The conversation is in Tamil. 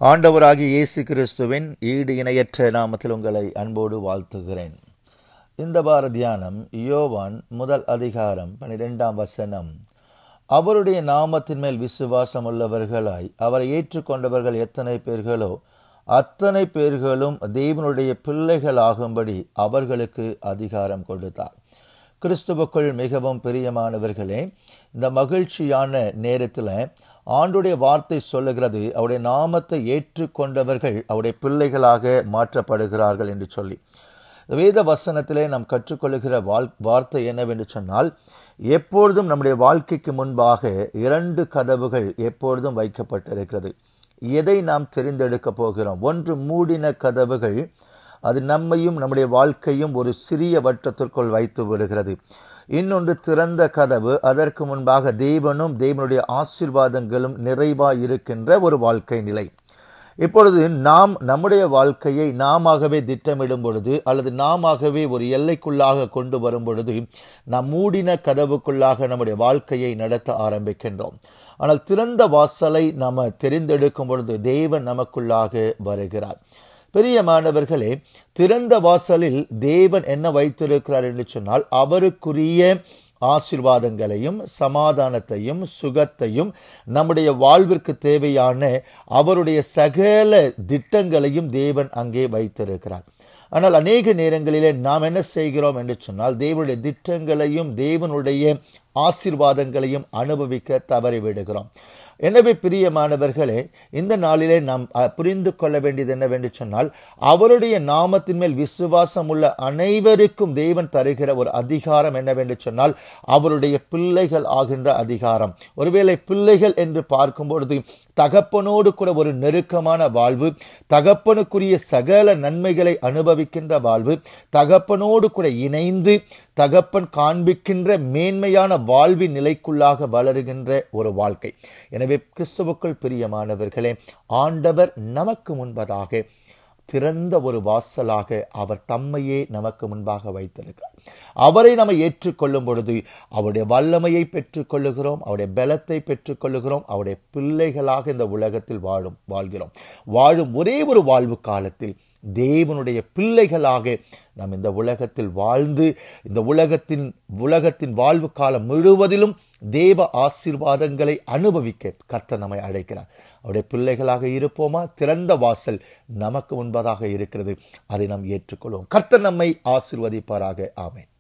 ஆண்டவராகிய இயேசு கிறிஸ்துவின் ஈடு இணையற்ற நாமத்தில் உங்களை அன்போடு வாழ்த்துகிறேன் இந்த வார தியானம் யோவான் முதல் அதிகாரம் பனிரெண்டாம் வசனம் அவருடைய நாமத்தின் மேல் விசுவாசம் உள்ளவர்களாய் அவரை ஏற்றுக்கொண்டவர்கள் எத்தனை பேர்களோ அத்தனை பேர்களும் தேவனுடைய பிள்ளைகளாகும்படி அவர்களுக்கு அதிகாரம் கொடுத்தார் கிறிஸ்துவுக்குள் மிகவும் பிரியமானவர்களே இந்த மகிழ்ச்சியான நேரத்தில் ஆண்டுடைய வார்த்தை சொல்லுகிறது அவருடைய நாமத்தை ஏற்றுக்கொண்டவர்கள் அவருடைய பிள்ளைகளாக மாற்றப்படுகிறார்கள் என்று சொல்லி வேத வசனத்திலே நாம் கற்றுக்கொள்ளுகிற வாழ் வார்த்தை என்னவென்று சொன்னால் எப்பொழுதும் நம்முடைய வாழ்க்கைக்கு முன்பாக இரண்டு கதவுகள் எப்பொழுதும் வைக்கப்பட்டிருக்கிறது எதை நாம் தெரிந்தெடுக்க போகிறோம் ஒன்று மூடின கதவுகள் அது நம்மையும் நம்முடைய வாழ்க்கையும் ஒரு சிறிய வட்டத்திற்குள் வைத்து விடுகிறது இன்னொன்று திறந்த கதவு அதற்கு முன்பாக தேவனும் தேவனுடைய ஆசீர்வாதங்களும் நிறைவாய் இருக்கின்ற ஒரு வாழ்க்கை நிலை இப்பொழுது நாம் நம்முடைய வாழ்க்கையை நாமவே திட்டமிடும் பொழுது அல்லது நாமவே ஒரு எல்லைக்குள்ளாக கொண்டு வரும் பொழுது நாம் மூடின கதவுக்குள்ளாக நம்முடைய வாழ்க்கையை நடத்த ஆரம்பிக்கின்றோம் ஆனால் திறந்த வாசலை நாம் தெரிந்தெடுக்கும் பொழுது தேவன் நமக்குள்ளாக வருகிறார் பெரிய மாணவர்களே திறந்த வாசலில் தேவன் என்ன வைத்திருக்கிறார் என்று சொன்னால் அவருக்குரிய ஆசிர்வாதங்களையும் சமாதானத்தையும் சுகத்தையும் நம்முடைய வாழ்விற்கு தேவையான அவருடைய சகல திட்டங்களையும் தேவன் அங்கே வைத்திருக்கிறார் ஆனால் அநேக நேரங்களிலே நாம் என்ன செய்கிறோம் என்று சொன்னால் தேவனுடைய திட்டங்களையும் தேவனுடைய ஆசிர்வாதங்களையும் அனுபவிக்க தவறிவிடுகிறோம் எனவே பிரியமானவர்களே இந்த நாளிலே நாம் புரிந்து கொள்ள வேண்டியது என்னவென்று சொன்னால் அவருடைய நாமத்தின் மேல் விசுவாசம் உள்ள அனைவருக்கும் தேவன் தருகிற ஒரு அதிகாரம் என்னவென்று சொன்னால் அவருடைய பிள்ளைகள் ஆகின்ற அதிகாரம் ஒருவேளை பிள்ளைகள் என்று பார்க்கும் பொழுது தகப்பனோடு கூட ஒரு நெருக்கமான வாழ்வு தகப்பனுக்குரிய சகல நன்மைகளை அனுபவிக்கின்ற வாழ்வு தகப்பனோடு கூட இணைந்து தகப்பன் காண்பிக்கின்ற மேன்மையான வாழ்வின் நிலைக்குள்ளாக வளருகின்ற ஒரு வாழ்க்கை எனவே கிறிஸ்துவுக்குள் பிரியமானவர்களே ஆண்டவர் நமக்கு முன்பதாக திறந்த ஒரு வாசலாக அவர் தம்மையே நமக்கு முன்பாக வைத்திருக்கிறார் அவரை நம்ம ஏற்றுக்கொள்ளும் பொழுது அவருடைய வல்லமையை பெற்றுக்கொள்ளுகிறோம் அவருடைய பலத்தை பெற்றுக்கொள்ளுகிறோம் அவருடைய பிள்ளைகளாக இந்த உலகத்தில் வாழும் வாழ்கிறோம் வாழும் ஒரே ஒரு வாழ்வு காலத்தில் தேவனுடைய பிள்ளைகளாக நாம் இந்த உலகத்தில் வாழ்ந்து இந்த உலகத்தின் உலகத்தின் வாழ்வு காலம் முழுவதிலும் தேவ ஆசீர்வாதங்களை அனுபவிக்க கர்த்தர் நம்மை அழைக்கிறார் அவருடைய பிள்ளைகளாக இருப்போமா திறந்த வாசல் நமக்கு முன்பதாக இருக்கிறது அதை நாம் ஏற்றுக்கொள்வோம் கர்த்தர் நம்மை ஆசிர்வதிப்பாராக ஆமேன்